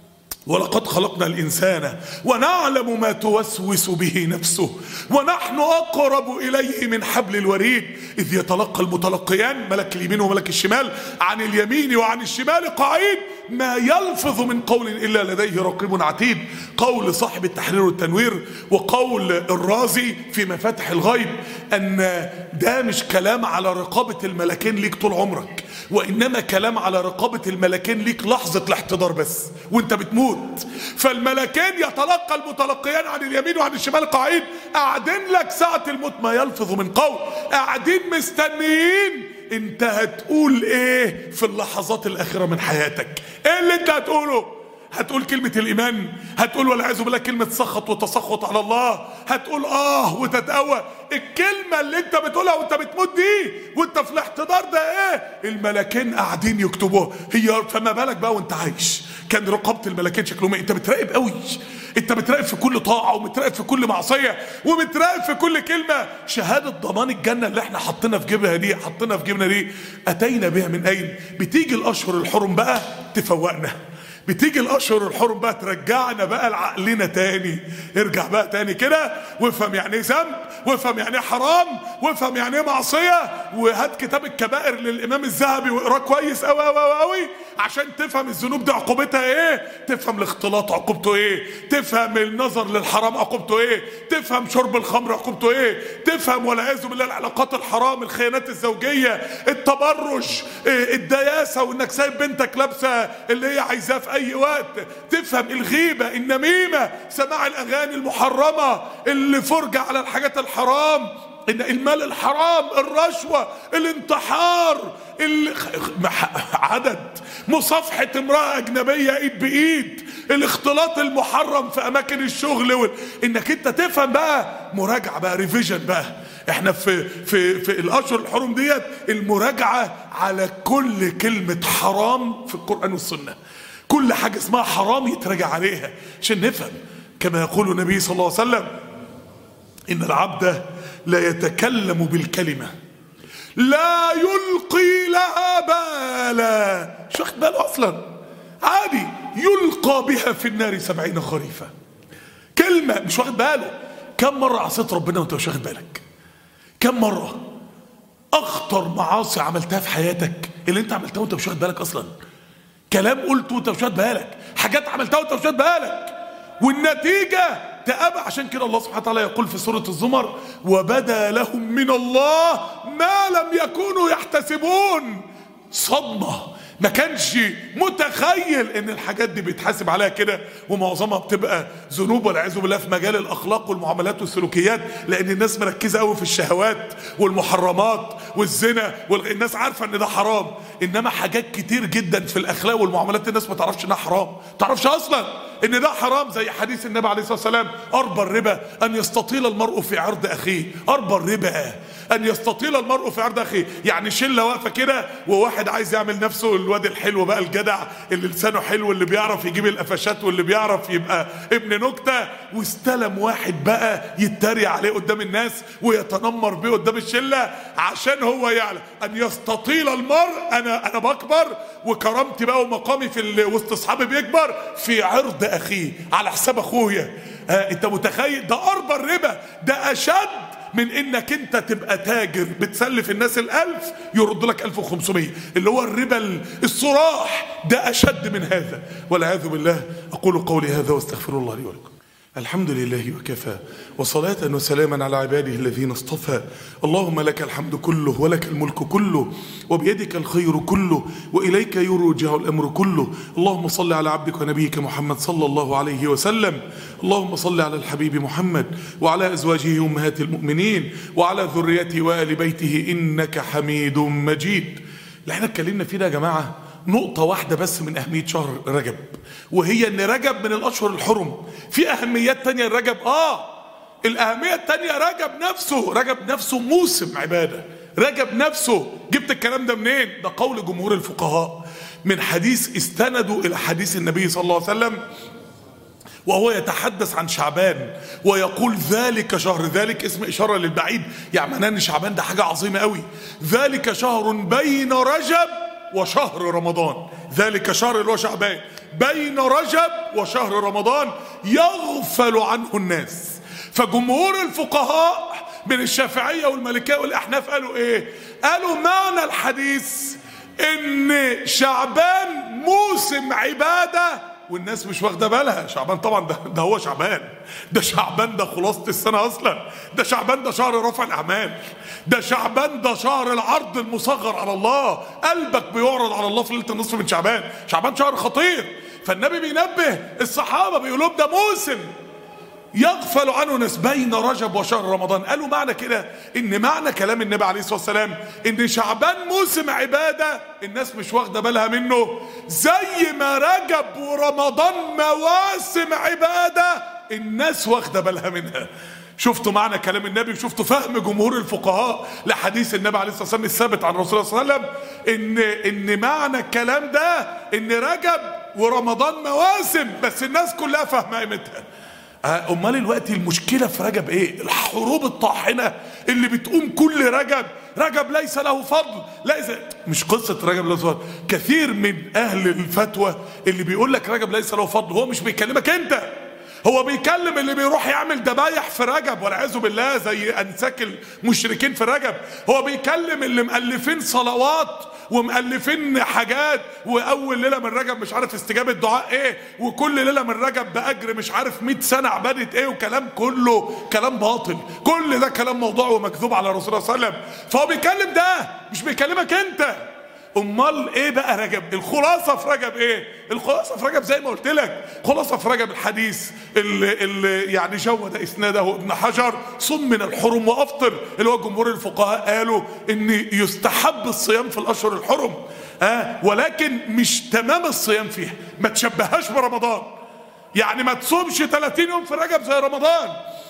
ولقد خلقنا الإنسان ونعلم ما توسوس به نفسه ونحن أقرب إليه من حبل الوريد إذ يتلقى المتلقيان ملك اليمين وملك الشمال عن اليمين وعن الشمال قعيد ما يلفظ من قول إلا لديه رقيب عتيد قول صاحب التحرير والتنوير وقول الرازي في مفاتح الغيب أن ده مش كلام على رقابة الملكين ليك طول عمرك وإنما كلام على رقابة الملكين ليك لحظة الاحتضار بس وانت بتموت فالملكين يتلقى المتلقيان عن اليمين وعن الشمال قاعدين قاعدين لك ساعة الموت ما يلفظ من قول قاعدين مستنيين انت هتقول ايه في اللحظات الاخيرة من حياتك ايه اللي انت هتقوله هتقول كلمة الإيمان هتقول والعياذ بالله كلمة سخط وتسخط على الله هتقول آه وتتقوى الكلمة اللي أنت بتقولها وأنت بتموت دي وأنت في الاحتضار ده إيه الملكين قاعدين يكتبوها هي فما بالك بقى وأنت عايش كان رقابة الملكين شكلهم إيه أنت بتراقب قوي أنت بتراقب في كل طاعة ومتراقب في كل معصية ومتراقب في كل كلمة شهادة ضمان الجنة اللي احنا حطينا في جيبها دي حطينا في جيبنا دي أتينا بها من أين بتيجي الأشهر الحرم بقى تفوقنا بتيجي الاشهر الحرم بقى ترجعنا بقى لعقلنا تاني ارجع بقى تاني كده وافهم يعني ايه ذنب وافهم يعني ايه حرام وافهم يعني ايه معصيه وهات كتاب الكبائر للامام الذهبي واقراه كويس قوي قوي قوي عشان تفهم الذنوب دي عقوبتها ايه تفهم الاختلاط عقوبته ايه تفهم النظر للحرام عقوبته ايه تفهم شرب الخمر عقوبته ايه تفهم والعياذ بالله العلاقات الحرام الخيانات الزوجيه التبرج إيه الدياسه وانك سايب بنتك لابسه اللي هي عايزاه في اي وقت تفهم الغيبة النميمة سماع الاغاني المحرمة اللي فرجة على الحاجات الحرام ان المال الحرام الرشوة الانتحار عدد مصافحة امرأة اجنبية ايد بايد الاختلاط المحرم في اماكن الشغل وال... انك انت تفهم بقى مراجعة بقى ريفيجن بقى احنا في في في الاشهر الحرم ديت المراجعة على كل كلمة حرام في القرآن والسنة كل حاجة اسمها حرام يتراجع عليها عشان نفهم كما يقول النبي صلى الله عليه وسلم إن العبد لا يتكلم بالكلمة لا يلقي لها بالا مش واخد باله أصلا عادي يلقى بها في النار سبعين خريفا كلمة مش واخد باله كم مرة عصيت ربنا وانت مش واخد بالك كم مرة أخطر معاصي عملتها في حياتك اللي انت عملتها وانت مش واخد بالك أصلا كلام قلته وانت مش واخد بالك حاجات عملتها وانت مش واخد بالك والنتيجة تأبى عشان كده الله سبحانه وتعالى يقول في سورة الزمر وبدا لهم من الله ما لم يكونوا يحتسبون صدمة ما كانش متخيل ان الحاجات دي بيتحاسب عليها كده ومعظمها بتبقى ذنوب والعياذ بالله في مجال الاخلاق والمعاملات والسلوكيات لان الناس مركزه قوي في الشهوات والمحرمات والزنا والناس عارفه ان ده حرام انما حاجات كتير جدا في الاخلاق والمعاملات الناس ما تعرفش انها حرام ما تعرفش اصلا ان ده حرام زي حديث النبي عليه الصلاه والسلام اربى الربا ان يستطيل المرء في عرض اخيه اربى الربا ان يستطيل المرء في عرض اخيه يعني شله واقفه كده وواحد عايز يعمل نفسه الواد الحلو بقى الجدع اللي لسانه حلو اللي بيعرف يجيب القفشات واللي بيعرف يبقى ابن نكته واستلم واحد بقى يتريق عليه قدام الناس ويتنمر بيه قدام الشله عشان هو يعلم ان يستطيل المرء انا انا بكبر وكرامتي بقى ومقامي في وسط اصحابي بيكبر في عرض اخيه على حساب اخويا آه انت متخيل ده اربى الربا ده اشد من انك انت تبقى تاجر بتسلف الناس الالف يرد لك 1500 اللي هو الربا الصراح ده اشد من هذا والعياذ بالله اقول قولي هذا واستغفر الله لي ولكم الحمد لله وكفى وصلاة وسلاما على عباده الذين اصطفى اللهم لك الحمد كله ولك الملك كله وبيدك الخير كله وإليك يرجع الأمر كله اللهم صل على عبدك ونبيك محمد صلى الله عليه وسلم اللهم صل على الحبيب محمد وعلى أزواجه أمهات المؤمنين وعلى ذريته وآل بيته إنك حميد مجيد اللي احنا اتكلمنا فيه ده يا جماعه نقطة واحدة بس من أهمية شهر رجب وهي إن رجب من الأشهر الحرم في أهميات تانية لرجب آه الأهمية التانية رجب نفسه رجب نفسه موسم عبادة رجب نفسه جبت الكلام ده منين ده قول جمهور الفقهاء من حديث استندوا إلى حديث النبي صلى الله عليه وسلم وهو يتحدث عن شعبان ويقول ذلك شهر ذلك اسم إشارة للبعيد يعني معناه ان شعبان ده حاجة عظيمة قوي ذلك شهر بين رجب وشهر رمضان ذلك شهر اللي هو شعبان بين رجب وشهر رمضان يغفل عنه الناس فجمهور الفقهاء من الشافعية والمالكية والأحناف قالوا إيه قالوا معنى الحديث إن شعبان موسم عبادة والناس مش واخده بالها شعبان طبعا ده, ده هو شعبان ده شعبان ده خلاصه السنه اصلا ده شعبان ده شهر رفع الاعمال ده شعبان ده شهر العرض المصغر على الله قلبك بيعرض على الله في ليله النصف من شعبان شعبان شهر خطير فالنبي بينبه الصحابه بيقول لهم ده موسم يغفل عنه ناس بين رجب وشهر رمضان قالوا معنى كده ان معنى كلام النبي عليه الصلاه والسلام ان شعبان موسم عباده الناس مش واخده بالها منه زي ما رجب ورمضان مواسم عباده الناس واخده بالها منها شفتوا معنى كلام النبي وشفتوا فهم جمهور الفقهاء لحديث النبي عليه الصلاه والسلام الثابت عن رسول الله صلى الله عليه وسلم ان ان معنى الكلام ده ان رجب ورمضان مواسم بس الناس كلها فاهمه قيمتها امال الوقت المشكله في رجب ايه الحروب الطاحنه اللي بتقوم كل رجب رجب ليس له فضل ليس مش قصه رجب له فضل كثير من اهل الفتوى اللي بيقول لك رجب ليس له فضل هو مش بيكلمك انت هو بيكلم اللي بيروح يعمل ذبايح في رجب والعياذ بالله زي انساك المشركين في رجب هو بيكلم اللي مؤلفين صلوات ومؤلفين حاجات واول ليله من رجب مش عارف استجابه دعاء ايه وكل ليله من رجب باجر مش عارف 100 سنه عباده ايه وكلام كله كلام باطل كل ده كلام موضوع ومكذوب على رسول الله صلى الله عليه وسلم فهو بيكلم ده مش بيكلمك انت امال ايه بقى رجب الخلاصه في رجب ايه الخلاصه في رجب زي ما قلت لك خلاصه في رجب الحديث اللي, اللي يعني جود اسناده ابن حجر صم من الحرم وافطر اللي هو جمهور الفقهاء قالوا ان يستحب الصيام في الاشهر الحرم آه ولكن مش تمام الصيام فيها ما تشبههاش برمضان يعني ما تصومش 30 يوم في رجب زي رمضان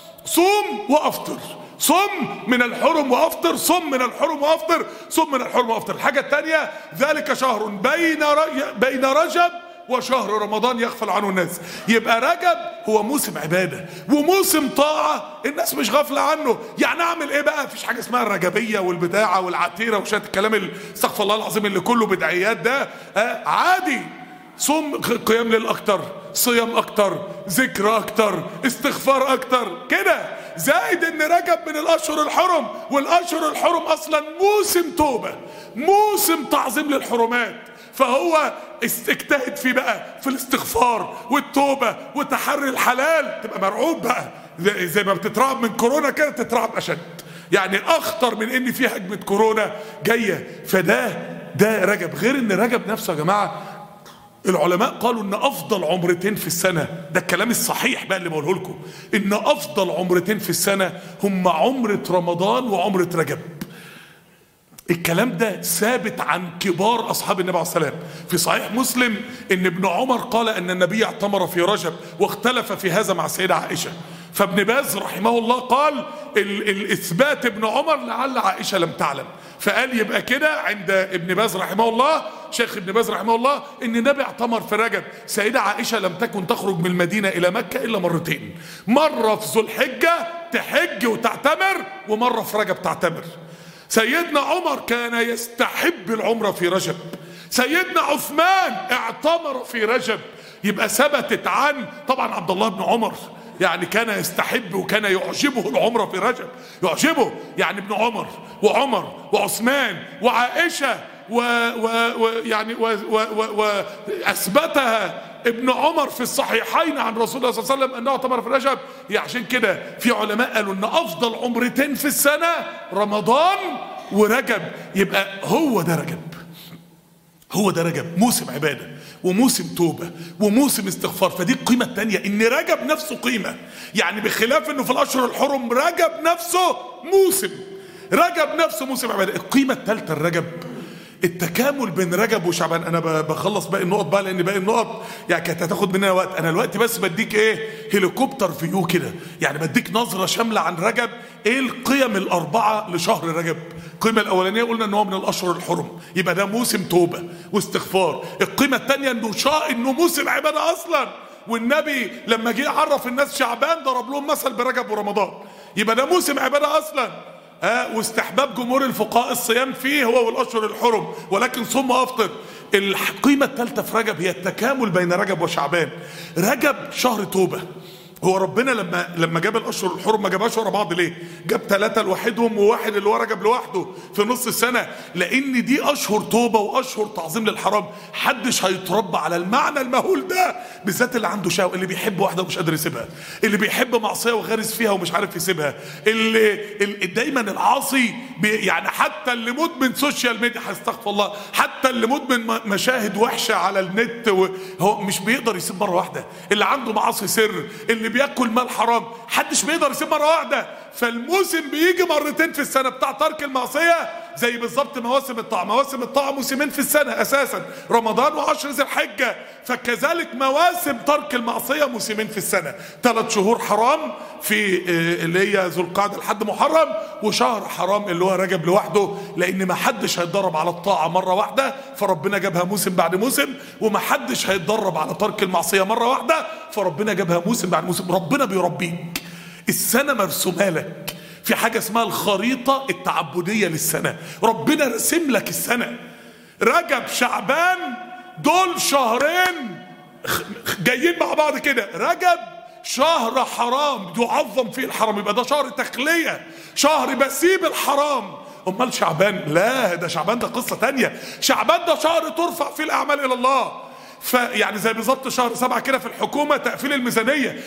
صوم وافطر صم من الحرم وافطر صم من الحرم وافطر صم من الحرم وافطر الحاجه الثانيه ذلك شهر بين بين رجب وشهر رمضان يغفل عنه الناس يبقى رجب هو موسم عبادة وموسم طاعة الناس مش غافلة عنه يعني اعمل ايه بقى مفيش حاجة اسمها الرجبية والبداعة والعتيرة وشات الكلام استغفر الله العظيم اللي كله بدعيات ده آه عادي صوم قيام ليل اكتر صيام اكتر ذكر اكتر استغفار اكتر كده زائد ان رجب من الاشهر الحرم والاشهر الحرم اصلا موسم توبه موسم تعظيم للحرمات فهو اجتهد فيه بقى في الاستغفار والتوبه وتحري الحلال تبقى مرعوب بقى زي ما بتترعب من كورونا كده تترعب اشد يعني اخطر من ان في هجمه كورونا جايه فده ده رجب غير ان رجب نفسه يا جماعه العلماء قالوا ان افضل عمرتين في السنه ده الكلام الصحيح بقى اللي بقوله لكم ان افضل عمرتين في السنه هم عمره رمضان وعمره رجب الكلام ده ثابت عن كبار اصحاب النبي عليه السلام في صحيح مسلم ان ابن عمر قال ان النبي اعتمر في رجب واختلف في هذا مع السيده عائشه فابن باز رحمه الله قال ال الاثبات ابن عمر لعل عائشه لم تعلم فقال يبقى كده عند ابن باز رحمه الله شيخ ابن باز رحمه الله ان النبي اعتمر في رجب سيده عائشه لم تكن تخرج من المدينه الى مكه الا مرتين مره في ذو الحجه تحج وتعتمر ومره في رجب تعتمر سيدنا عمر كان يستحب العمره في رجب سيدنا عثمان اعتمر في رجب يبقى ثبتت عن طبعا عبد الله بن عمر يعني كان يستحب وكان يعجبه العمرة في رجب يعجبه يعني ابن عمر وعمر وعثمان وعائشة ويعني وأثبتها ابن عمر في الصحيحين عن رسول الله صلى الله عليه وسلم أنه اعتمر في رجب يعني عشان كده في علماء قالوا أن أفضل عمرتين في السنة رمضان ورجب يبقى هو ده رجب هو ده رجب موسم عبادة وموسم توبة وموسم استغفار فدي القيمة التانية ان رجب نفسه قيمة يعني بخلاف انه في الاشهر الحرم رجب نفسه موسم رجب نفسه موسم عبادة القيمة التالتة الرجب التكامل بين رجب وشعبان انا بخلص باقي النقط بقى لان باقي النقط يعني كانت هتاخد مننا وقت انا دلوقتي بس بديك ايه هليكوبتر فيو كده يعني بديك نظره شامله عن رجب ايه القيم الاربعه لشهر رجب القيمه الاولانيه قلنا ان هو من الاشهر الحرم يبقى ده موسم توبه واستغفار القيمه الثانيه انه شاء انه موسم عباده اصلا والنبي لما جه عرف الناس شعبان ضرب لهم مثل برجب ورمضان يبقى ده موسم عباده اصلا ها واستحباب جمهور الفقهاء الصيام فيه هو والاشهر الحرم ولكن صم وافطر القيمة الثالثة في رجب هي التكامل بين رجب وشعبان رجب شهر توبة هو ربنا لما لما جاب الاشهر الحرم ما جابهاش ورا بعض ليه؟ جاب ثلاثه لوحدهم وواحد اللي هو رجب لوحده في نص السنه لان دي اشهر توبه واشهر تعظيم للحرام محدش هيتربى على المعنى المهول ده بالذات اللي عنده شهوه اللي بيحب واحده ومش قادر يسيبها اللي بيحب معصيه وغارس فيها ومش عارف يسيبها اللي, اللي دايما العاصي بي يعني حتى اللي مدمن سوشيال ميديا هستغفر الله حتى اللي مدمن م- مشاهد وحشه على النت و- هو مش بيقدر يسيب مره واحده اللي عنده معاصي سر اللي بياكل مال حرام حدش بيقدر يسيب مره واحده فالموسم بيجي مرتين في السنه بتاع ترك المعصيه زي بالظبط مواسم الطاعه مواسم الطاعه موسمين في السنه اساسا رمضان وعشر ذي الحجه فكذلك مواسم ترك المعصيه موسمين في السنه ثلاث شهور حرام في آه، اللي هي ذو القعده لحد محرم وشهر حرام اللي هو رجب لوحده لان ما حدش هيتدرب على الطاعه مره واحده فربنا جابها موسم بعد موسم وما حدش هيتدرب على ترك المعصيه مره واحده فربنا جابها موسم بعد موسم ربنا بيربيك السنه مرسومه لك في حاجه اسمها الخريطه التعبديه للسنه ربنا رسم لك السنه رجب شعبان دول شهرين خ- جايين مع بعض كده رجب شهر حرام يعظم فيه الحرام يبقى ده شهر تخلية شهر بسيب الحرام امال شعبان لا ده شعبان ده قصة تانية شعبان ده شهر ترفع فيه الاعمال الى الله فيعني زي بالظبط شهر سبعة كده في الحكومة تقفيل الميزانية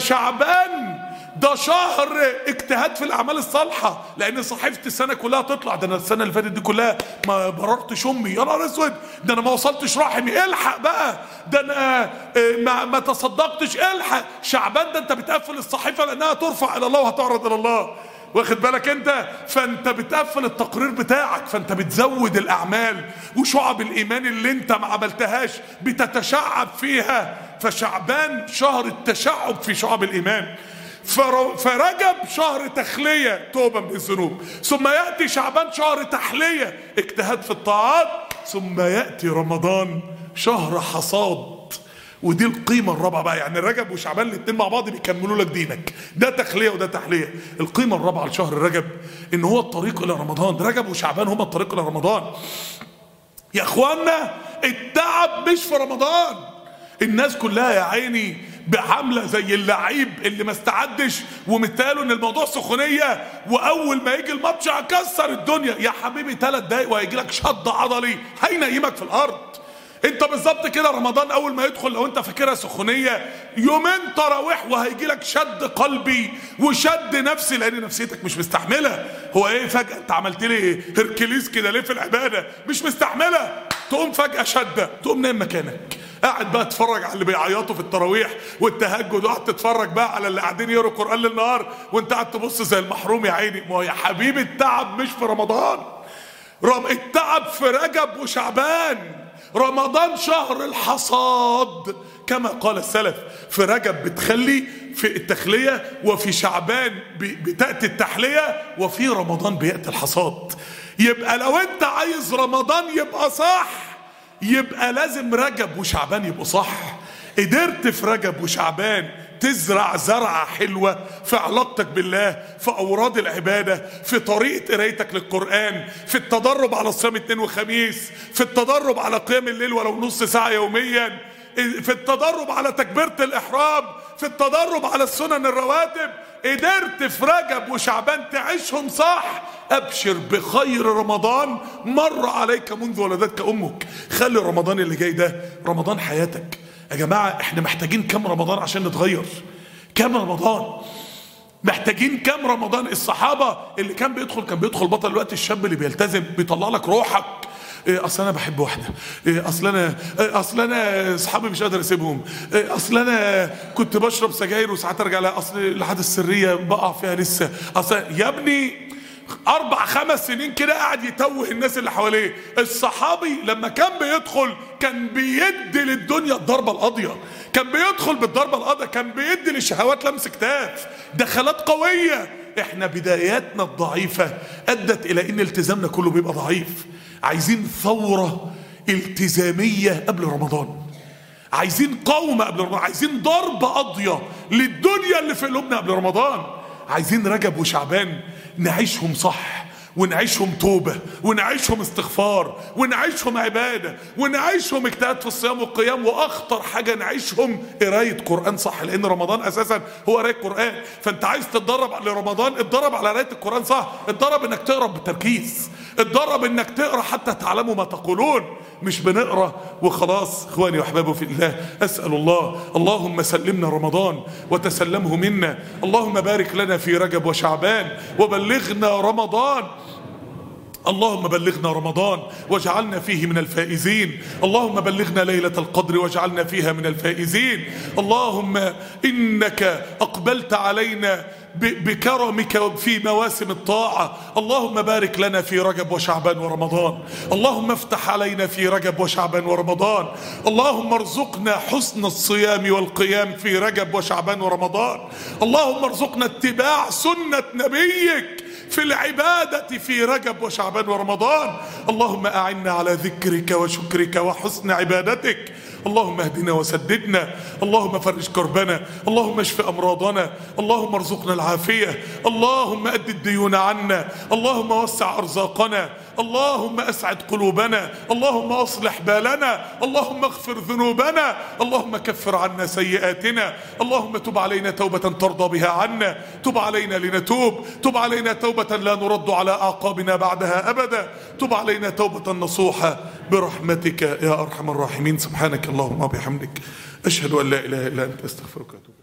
فشعبان ده شهر اجتهاد في الاعمال الصالحه لان صحيفه السنه كلها تطلع ده انا السنه اللي فاتت دي كلها ما بررتش امي يا نهار اسود ده انا ما وصلتش رحمي الحق بقى ده انا آه، ما, ما تصدقتش الحق شعبان ده انت بتقفل الصحيفه لانها ترفع الى الله وهتعرض الى الله واخد بالك انت فانت بتقفل التقرير بتاعك فانت بتزود الاعمال وشعب الايمان اللي انت ما عملتهاش بتتشعب فيها فشعبان شهر التشعب في شعب الايمان فر- فرجب شهر تخلية توبة من الذنوب ثم يأتي شعبان شهر تحلية اجتهاد في الطاعات ثم يأتي رمضان شهر حصاد ودي القيمة الرابعة بقى يعني رجب وشعبان الاتنين مع بعض بيكملوا لك دينك ده تخلية وده تحلية القيمة الرابعة لشهر رجب ان هو الطريق الى رمضان رجب وشعبان هما الطريق الى رمضان يا اخوانا التعب مش في رمضان الناس كلها يا عيني بعامله زي اللعيب اللي ما استعدش ومثاله ان الموضوع سخونيه واول ما يجي الماتش هكسر الدنيا يا حبيبي ثلاث دقايق وهيجي لك شد عضلي هينيمك في الارض انت بالظبط كده رمضان اول ما يدخل لو انت فاكرها سخونيه يومين تراويح وهيجي لك شد قلبي وشد نفسي لان نفسيتك مش مستحمله هو ايه فجاه انت عملت لي هركليس كده ليه في العباده مش مستحمله تقوم فجاه شده تقوم نايم مكانك قاعد بقى تتفرج على اللي بيعيطوا في التراويح والتهجد وقاعد تتفرج بقى على اللي قاعدين يقروا قران للنهار وانت قاعد تبص زي المحروم يا عيني ما هو يا حبيبي التعب مش في رمضان رم التعب في رجب وشعبان رمضان شهر الحصاد كما قال السلف في رجب بتخلي في التخلية وفي شعبان ب- بتأتي التحلية وفي رمضان بيأتي الحصاد يبقى لو انت عايز رمضان يبقى صح يبقى لازم رجب وشعبان يبقوا صح قدرت في رجب وشعبان تزرع زرعة حلوة في علاقتك بالله في أوراد العبادة في طريقة قرايتك للقرآن في التدرب على الصيام اثنين وخميس في التدرب على قيام الليل ولو نص ساعة يوميا في التدرب على تكبيرة الإحرام في التدرب على السنن الرواتب قدرت في رجب وشعبان تعيشهم صح ابشر بخير رمضان مر عليك منذ ولدتك امك خلي رمضان اللي جاي ده رمضان حياتك يا جماعه احنا محتاجين كام رمضان عشان نتغير كام رمضان محتاجين كام رمضان الصحابه اللي كان بيدخل كان بيدخل بطل الوقت الشاب اللي بيلتزم بيطلع لك روحك إيه اصل انا بحب واحده إيه اصل انا إيه اصل انا اصحابي مش قادر اسيبهم إيه اصل انا كنت بشرب سجاير وساعات ارجع لها اصل العاده السريه بقع فيها لسه اصل يا ابني اربع خمس سنين كده قاعد يتوه الناس اللي حواليه الصحابي لما كان بيدخل كان بيدي للدنيا الضربه القاضيه كان بيدخل بالضربه القاضيه كان بيدي للشهوات لمس كتاف دخلات قويه احنا بداياتنا الضعيفه ادت الى ان التزامنا كله بيبقى ضعيف عايزين ثوره التزاميه قبل رمضان عايزين قومة قبل رمضان عايزين ضربة قاضية للدنيا اللي في قلوبنا قبل رمضان عايزين رجب وشعبان نعيشهم صح ونعيشهم توبة ونعيشهم استغفار ونعيشهم عبادة ونعيشهم اجتهاد في الصيام والقيام وأخطر حاجة نعيشهم قراية قرآن صح لأن رمضان أساسا هو قراية قرآن فأنت عايز تتدرب لرمضان اتدرب على قراية القرآن صح اتدرب إنك تقرأ بالتركيز اتدرب إنك تقرأ حتى تعلموا ما تقولون مش بنقرأ وخلاص إخواني وأحبابي في الله أسأل الله اللهم سلمنا رمضان وتسلمه منا اللهم بارك لنا في رجب وشعبان وبلغنا رمضان اللهم بلغنا رمضان واجعلنا فيه من الفائزين اللهم بلغنا ليلة القدر واجعلنا فيها من الفائزين اللهم إنك أقبلت علينا بكرمك في مواسم الطاعة اللهم بارك لنا في رجب وشعبان ورمضان اللهم افتح علينا في رجب وشعبان ورمضان اللهم ارزقنا حسن الصيام والقيام في رجب وشعبان ورمضان اللهم ارزقنا اتباع سنة نبيك في العبادة في رجب وشعبان ورمضان اللهم أعنا على ذكرك وشكرك وحسن عبادتك اللهم اهدنا وسددنا اللهم فرج كربنا اللهم اشف امراضنا اللهم ارزقنا العافيه اللهم اد الديون عنا اللهم وسع ارزاقنا اللهم اسعد قلوبنا اللهم اصلح بالنا اللهم اغفر ذنوبنا اللهم كفر عنا سيئاتنا اللهم تب علينا توبه ترضى بها عنا تب علينا لنتوب تب علينا توبه لا نرد على اعقابنا بعدها ابدا تب علينا توبه نصوحه برحمتك يا ارحم الراحمين سبحانك اللهم وبحمدك اشهد ان لا اله الا انت استغفرك واتوب